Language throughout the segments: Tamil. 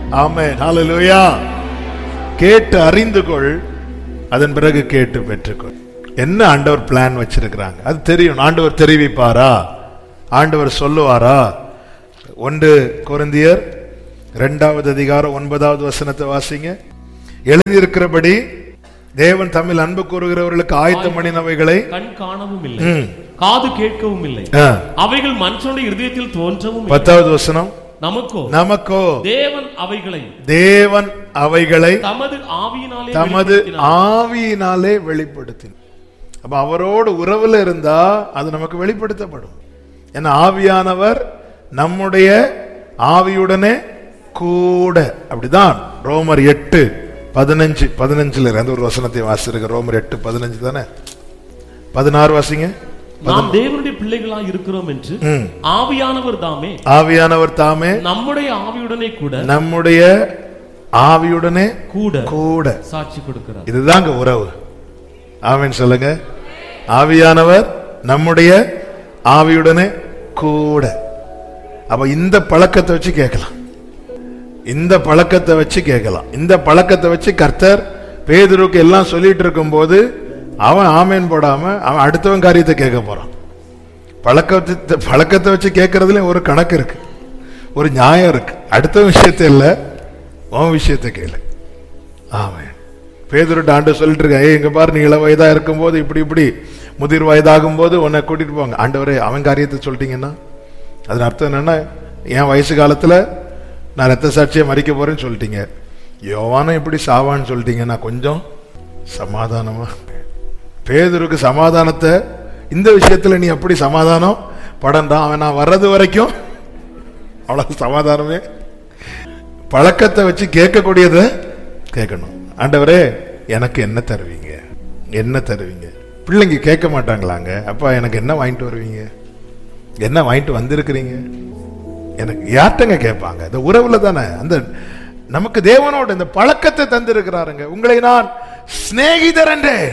ஆமென் ஹalleluya கேட்டு அறிந்து கொள் அதன் பிறகு கேட்டு பெற்றுக்கொள் என்ன ஆண்டவர் பிளான் வச்சிருக்கிறாங்க அது தெரியும் ஆண்டவர் தெரிவிப்பாரா ஆண்டவர் சொல்லுவாரா ஒன்று கொரிந்தியர் இரண்டாவது அதிகாரம் ஒன்பதாவது வசனத்தை வாசிங்க எழுதியிருக்கிறபடி தேவன் தமிழ் அன்பு கூறுகிறவர்களுக்கு ஆயத்தம் பண்ணினவைகளை கண் காணவும் இல்லை காது கேட்கவும் இல்லை ஆ, அவைகள் மனுஷனுடைய இருதயத்தில் தோன்றவும் இல்லை. பத்தாவது வசனம் நமக்கோ நமக்கோ தேவன் அவைகளை தேவன் அவைகளை தமது ஆவியினாலே தமது வெளிப்படுத்தினார். ஆவியினாலே வெளிப்படுத்தினார் அப்ப அவரோடு உறவுல இருந்தா அது நமக்கு வெளிப்படுத்தப்படும் ஏன்னா ஆவியானவர் நம்முடைய ஆவியுடனே கூட அப்படிதான் ரோமர் எட்டு பதினஞ்சு பதினஞ்சுல இருந்து ஒரு வசனத்தை வாசிருக்க ரோமர் எட்டு பதினஞ்சு தானே பதினாறு வாசிங்க நாம் தேவனுடைய பிள்ளைகளா இருக்கிறோம் என்று ம். ஆவியானவர் தாமே ஆவியானவர் தாமே நம்முடைய ஆவியுடனே கூட நம்முடைய ஆவியுடனே கூட கூட சாட்சி கொடுக்கிறார் இதுதாங்க உறவு ஆமென் சொல்லுங்க ஆவியானவர் நம்முடைய ஆவியுடனே கூட அப்ப இந்த பழக்கத்தை வச்சு கேட்கலாம் இந்த பழக்கத்தை வச்சு கேட்கலாம் இந்த பழக்கத்தை வச்சு கர்த்தர் பேதுருக்கு எல்லாம் சொல்லிட்டு இருக்கும்போது அவன் ஆமேன் போடாம அவன் அடுத்தவன் காரியத்தை கேட்க போறான் பழக்கத்தை பழக்கத்தை வச்சு கேட்கறதுலயும் ஒரு கணக்கு இருக்கு ஒரு நியாயம் இருக்கு அடுத்த விஷயத்தை இல்ல உன் விஷயத்தை கேளு ஆமென் பேதுருட்ட ஆண்டு சொல்லிட்டு இருக்கேன் ஏய் இங்க பாரு நீ இள வயதா இருக்கும்போது இப்படி இப்படி முதிர் வயதாகும் போது உன்னை கூட்டிட்டு போவாங்க ஆண்டவரே அவன் காரியத்தை சொல்லிட்டீங்கன்னா அதன் அர்த்தம் என்னன்னா என் வயசு காலத்துல நான் ரத்த சாட்சியை மறிக்க போறேன்னு சொல்லிட்டீங்க யோவானும் இப்படி சாவான்னு சொல்லிட்டீங்கன்னா கொஞ்சம் சமாதானமா பேதுருக்கு சமாதானத்தை இந்த விஷயத்துல நீ அப்படி சமாதானம் படண்டா அவன் நான் வர்றது வரைக்கும் அவ்வளவு சமாதானமே பழக்கத்தை வச்சு கேட்கக்கூடியதை கேட்கணும் ஆண்டவரே எனக்கு என்ன தருவீங்க என்ன தருவீங்க பிள்ளைங்க கேட்க மாட்டாங்களாங்க அப்பா எனக்கு என்ன வாங்கிட்டு வருவீங்க என்ன வாங்கிட்டு வந்திருக்கிறீங்க எனக்கு யார்கிட்டங்க கேட்பாங்க இந்த உறவுல தானே அந்த நமக்கு தேவனோட இந்த பழக்கத்தை தந்திருக்கிறாருங்க உங்களை நான் சிநேகிதர் என்றேன்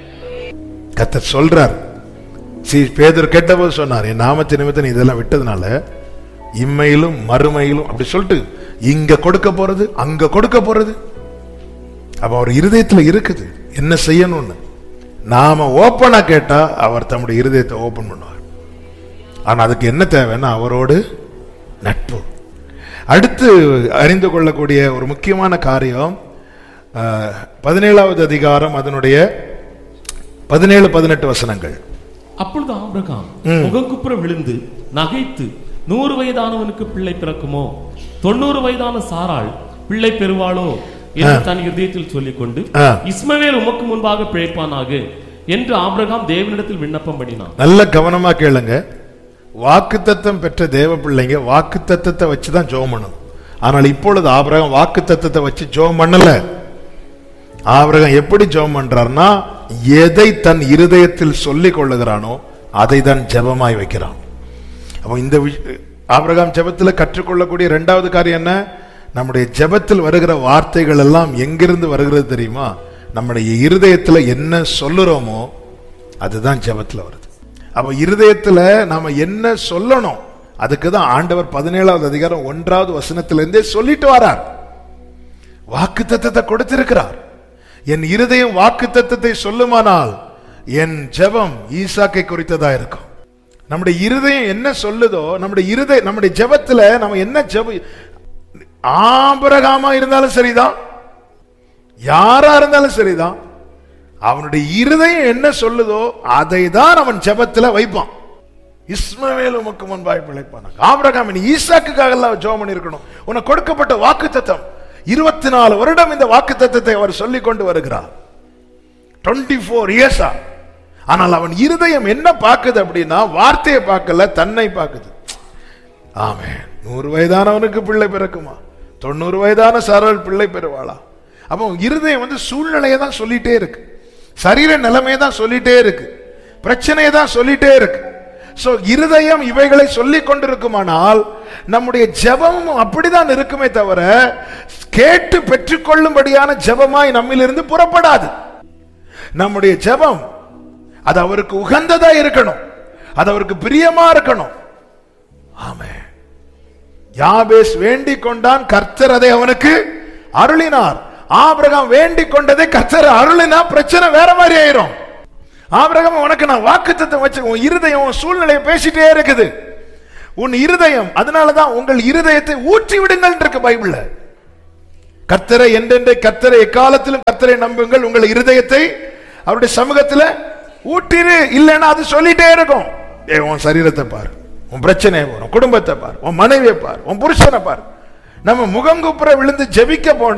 கத்தர் சொல்றார் சி பேதர் கேட்டபோது சொன்னார் என் நாமத்தை நிமித்தம் நீ இதெல்லாம் விட்டதுனால இம்மையிலும் மறுமையிலும் அப்படி சொல்லிட்டு இங்க கொடுக்க போறது அங்க கொடுக்க போறது அப்ப அவர் இருதயத்துல இருக்குது என்ன செய்யணும்னு நாம ஓப்பனா கேட்டா அவர் தம்முடைய இருதயத்தை ஓபன் பண்ணுவார் ஆனா அதுக்கு என்ன தேவைன்னா அவரோடு நட்பு அடுத்து அறிந்து கொள்ளக்கூடிய ஒரு முக்கியமான காரியம் அஹ், பதினேழாவது அதிகாரம் அதனுடைய பதினேழு பதினெட்டு வசனங்கள் அப்பொழுது ஆபிரகாம் முகங்குப்புற விழுந்து நகைத்து நூறு வயதானவனுக்கு பிள்ளை பிறக்குமோ தொண்ணூறு வயதான சாராள் பிள்ளை பெறுவாளோ என்று தன் இதயத்தில் சொல்லிக் கொண்டு ஆ. இஸ்மவேல் உமக்கு முன்பாக பிழைப்பானாக என்று ஆபிரகாம் தேவனிடத்தில் விண்ணப்பம் பண்ணினான் நல்ல கவனமா கேளுங்க வாக்குத்தத்தம் பெற்ற தேவ பிள்ளைங்க வாக்குத்தத்தத்தை வச்சு தான் ஜோம் பண்ணணும் ஆனால் இப்பொழுது ஆபிரகாம் வாக்குத்தத்தத்தை வச்சு ஜோம் பண்ணல ஆபிரகாம் எப்படி ஜோம் பண்றார்னா எதை தன் இருதயத்தில் சொல்லிக் கொள்ளுகிறானோ அதை தான் ஜெபமாய் வைக்கிறான் அப்போ இந்த விஷ- ஆபிரகாம் ஜெபத்துல கற்றுக்கொள்ளக்கூடிய இரண்டாவது காரியம் என்ன நம்முடைய ஜெபத்தில் வருகிற வார்த்தைகள் எல்லாம் எங்கிருந்து வருகிறது தெரியுமா நம்முடைய இருதயத்துல என்ன சொல்லுறோமோ அதுதான் ஜெபத்துல வருது அப்ப இருதயத்துல நாம என்ன சொல்லணும் அதுக்கு தான் ஆண்டவர் பதினேழாவது அதிகாரம் ஒன்றாவது வசனத்திலிருந்தே சொல்லிட்டு வரார் வாக்கு தத்தத்தை கொடுத்திருக்கிறார் என் இருதயம் வாக்கு தத்தத்தை சொல்லுமானால் என் ஜெபம் ஈசாக்கை குறித்ததா இருக்கும் நம்முடைய இருதயம் என்ன சொல்லுதோ நம்முடைய இருதய நம்முடைய ஜெபத்துல நம்ம என்ன ஜெப ஆபரகாமா இருந்தாலும் சரிதான் யாரா இருந்தாலும் சரிதான் அவனுடைய இருதயம் என்ன சொல்லுதோ அதை தான் அவன் ஜெபத்துல வைப்பான் இஸ்மவேல் உமக்கு முன்பாய் பிழைப்பானாங்க ஆபிரகாம் நீ ஈசாக்குக்காக எல்லாம் ஜெபம் பண்ணியிருக்கணும் உனக்கு கொடுக்கப்பட்ட வாக்கு தத்தம் இருபத்தி நாலு வருடம் இந்த வாக்கு தத்தத்தை அவர் சொல்லிக் கொண்டு வருகிறார் டுவெண்ட்டி ஃபோர் இயர்ஸா ஆனால் அவன் இருதயம் என்ன பார்க்குது அப்படின்னா வார்த்தையை பார்க்கல தன்னை பார்க்குது ஆமே நூறு வயதானவனுக்கு பிள்ளை பிறக்குமா தொண்ணூறு வயதான சாரல் பிள்ளை பெறுவாளா அப்போ இருதயம் வந்து சூழ்நிலையை தான் சொல்லிட்டே இருக்கு சரீர நிலைமையை தான் சொல்லிட்டே இருக்கு பிரச்சனையை தான் சொல்லிட்டே இருக்கு சோ இருதயம் இவைகளை சொல்லிக் கொண்டிருக்குமானால் நம்முடைய ஜெபமும் அப்படிதான் இருக்குமே தவிர கேட்டு பெற்றுக்கொள்ளும்படியான ஜெபமாய் நம்மிலிருந்து புறப்படாது நம்முடைய ஜெபம் அது அவருக்கு உகந்ததா இருக்கணும் அது அவருக்கு பிரியமா இருக்கணும் ஆமே யாபேஸ் வேண்டிக் கொண்டான் கர்த்தர் அதை அவனுக்கு அருளினார் ஆபிரகாம் வேண்டிக் கொண்டதை கர்த்தர் அருளினா பிரச்சனை வேற மாதிரி ஆயிரும் ஆபிரகாம் உனக்கு நான் வாக்குத்தத்தம் வச்சு உன் இருதயம் உன் சூழ்நிலையை பேசிட்டே இருக்குது உன் இருதயம் அதனாலதான் உங்கள் இருதயத்தை ஊற்றி விடுங்கள் இருக்கு பைபிள்ல கர்த்தரை என்றென்றை கர்த்தரை எக்காலத்திலும் கர்த்தரை நம்புங்கள் உங்கள் இருதயத்தை அவருடைய சமூகத்துல ஊட்டிரு இல்லைன்னா அது சொல்லிட்டே இருக்கும் ஏ உன் சரீரத்தை பாரு உன் பிரச்சனையை பாரு உன் குடும்பத்தை பாரு உன் மனைவியை பாரு உன் புருஷனை பாரு நம்ம முகங்குப்புற விழுந்து ஜெபிக்க போனோம்